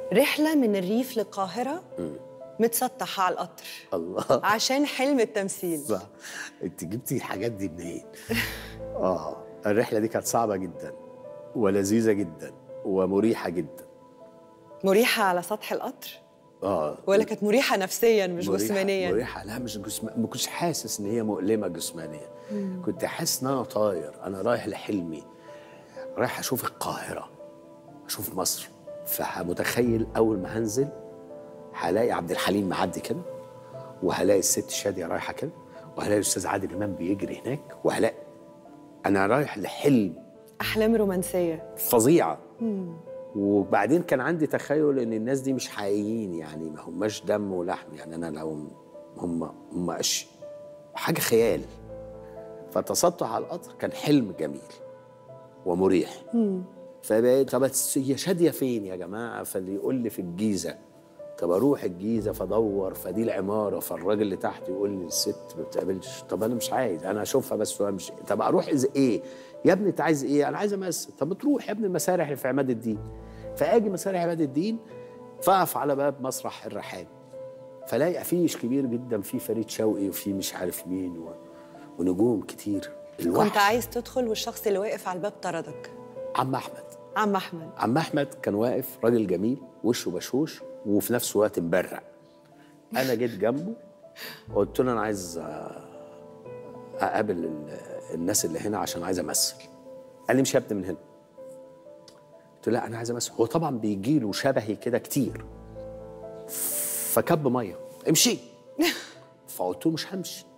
رحلة من الريف للقاهرة متسطحة على القطر الله عشان حلم التمثيل صح انت جبتي الحاجات دي منين؟ اه الرحله دي كانت صعبه جدا ولذيذه جدا ومريحه جدا مريحة على سطح القطر اه ولا كانت مريحة نفسيا مش مريحة- جسمانيا مريحه لا مش جسم ما كنتش حاسس ان هي مؤلمه جسمانيا كنت حاسس ان انا طاير انا رايح لحلمي رايح اشوف القاهره اشوف مصر فمتخيل اول ما هنزل هلاقي عبد الحليم معدي كده وهلاقي الست شاديه رايحه كده وهلاقي الاستاذ عادل امام بيجري هناك وهلاقي انا رايح لحلم أحلام رومانسية فظيعه وبعدين كان عندي تخيل ان الناس دي مش حقيقيين يعني ما هماش دم ولحم يعني انا لو هم هم أش... حاجه خيال فالتسطح على القطر كان حلم جميل ومريح فبقيت طب هي شاديه فين يا جماعه فاللي يقول لي في الجيزه طب اروح الجيزه فادور فدي العماره فالراجل اللي تحت يقول لي الست ما بتقابلش طب انا مش عايز انا اشوفها بس وامشي طب اروح إز ايه يا ابني انت عايز ايه انا عايز امثل طب تروح يا ابني المسارح اللي في عماد الدين فاجي مسارح عماد الدين فاقف على باب مسرح الرحاب فلاقي افيش كبير جدا فيه فريد شوقي وفيه مش عارف مين و... ونجوم كتير الوحش كنت عايز تدخل والشخص اللي واقف على الباب طردك عم احمد عم أحمد عم احمد كان واقف راجل جميل وشه بشوش وفي نفس الوقت مبرق انا جيت جنبه وقلت له انا عايز آه، اقابل ال- الناس اللي هنا عشان عايز امثل قال لي مش يا ابني من هنا قلت له لا انا عايز امثل هو طبعا بيجي له شبهي كده كتير فكب ميه امشي فقلت له مش همشي